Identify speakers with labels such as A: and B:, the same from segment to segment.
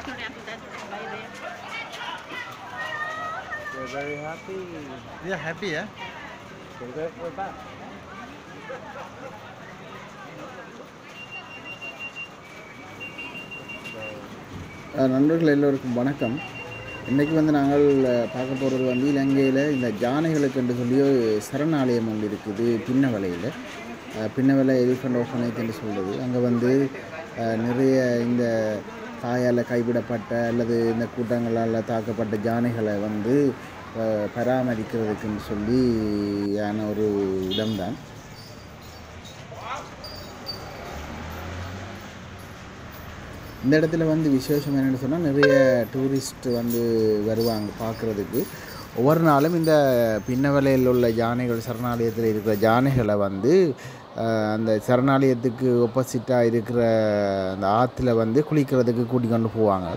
A: We're very happy.
B: Yeah, happy, yeah?
A: We're, good. We're back.
C: அஹ் நண்பர்கள் எல்லோருக்கும் வணக்கம் இன்றைக்கி வந்து நாங்கள் அஹ், பார்க்க போகிறது வந்து இலங்கையில் இந்த யானைகளுக்கு என்று சொல்லி ஒரு சரணாலயம் ஒன்று இருக்குது பின்னவலையில் பின்னவலை எலிஃபண்ட் ஓஃபனேஜ் என்று சொல்கிறது அங்கே வந்து அஹ், நிறைய இந்த தாயால் கைவிடப்பட்ட அல்லது இந்த கூட்டங்களால் தாக்கப்பட்ட யானைகளை வந்து அஹ், பராமரிக்கிறதுக்குன்னு சொல்லி யான ஒரு இடம்தான் இந்த இடத்துல வந்து விசேஷம் என்னென்னு சொன்னால் நிறைய டூரிஸ்ட் வந்து வருவாங்க பார்க்குறதுக்கு ஒவ்வொரு நாளும் இந்த பின்னவலையில் உள்ள யானைகள் சரணாலயத்தில் இருக்கிற யானைகளை வந்து அஹ், அந்த சரணாலயத்துக்கு ஒப்போசிட்டாக இருக்கிற அந்த ஆற்றுல வந்து குளிக்கிறதுக்கு கூட்டி கொண்டு போவாங்க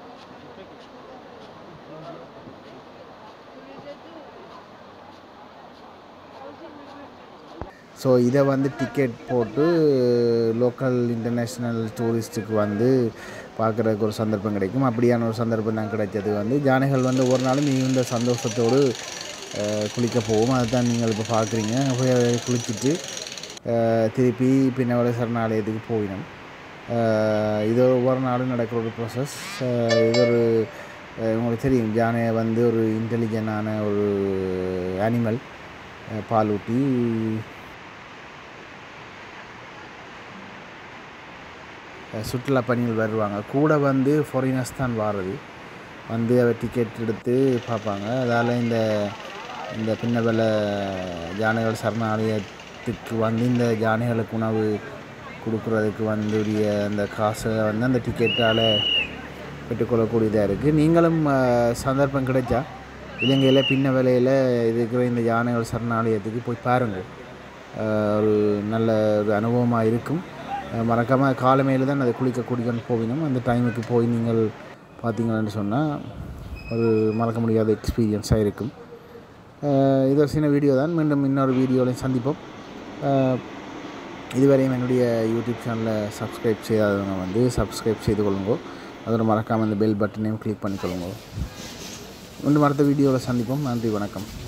C: ஸோ இதை வந்து டிக்கெட் போட்டு லோக்கல் இன்டர்நேஷ்னல் டூரிஸ்ட்டுக்கு வந்து பார்க்குறதுக்கு ஒரு சந்தர்ப்பம் கிடைக்கும் அப்படியான ஒரு சந்தர்ப்பம் தான் கிடைச்சது வந்து ஜானைகள் வந்து ஒரு நாளும் மிகுந்த சந்தோஷத்தோடு அஹ், குளிக்க போகும் அதுதான் நீங்கள் இப்போ பார்க்குறீங்க அங்க போய் அதை குளிச்சுட்டு அஹ், திருப்பி பின்னவள சரணாலயத்துக்கு போயிடும் அஹ், இது ஒவ்வொரு நாளும் நடக்கிற ஒரு ப்ராசஸ் இது ஒரு அஹ், உங்களுக்கு தெரியும் யானை வந்து ஒரு இன்டெலிஜென்டான ஒரு அனிமல் பாலூட்டி அஹ் சுற்றுலா பயணிகள் வருவாங்க கூட வந்து ஃபாரினர்ஸ் தான் வாரது வந்து அவர் டிக்கெட் எடுத்து பார்ப்பாங்க அதால் இந்த இந்த பின்னவெல யானைகள் சரணாலயத்துக்கு வந்து இந்த யானைகளுக்கு உணவு கொடுக்குறதுக்கு வந்து உரிய அந்த காசை வந்து அந்த டிக்கெட்டால் பெற்றுக்கொள்ளக்கூடியதாக இருக்குது நீங்களும் அஹ், சந்தர்ப்பம் கிடைச்சா இலங்கையில் பின்ன வேலையில் இருக்கிற இந்த யானைகள் சரணாலயத்துக்கு போய் பாருங்கள் அஹ், ஒரு நல்ல ஒரு அனுபவமாக இருக்கும் மறக்காமல் காலமையில் தான் அதை குளிக்க குடிக்கணும் போகணும் அந்த டைமுக்கு போய் நீங்கள் பார்த்தீங்கன்னு சொன்னால் ஒரு மறக்க முடியாத எக்ஸ்பீரியன்ஸாக இருக்கும் அஹ், இது ஒரு சின்ன வீடியோ தான் மீண்டும் இன்னொரு வீடியோலையும் சந்திப்போம் அஹ், இதுவரையும் என்னுடைய யூடியூப் சேனலை சப்ஸ்கிரைப் செய்யாதவங்க வந்து சப்ஸ்கிரைப் செய்து கொள்ளுங்க அதோட மறக்காமல் இந்த பெல் பட்டனையும் கிளிக் பண்ணிக்கொள்ளுங்க மீண்டும் அடுத்த வீடியோவில் சந்திப்போம் நன்றி வணக்கம்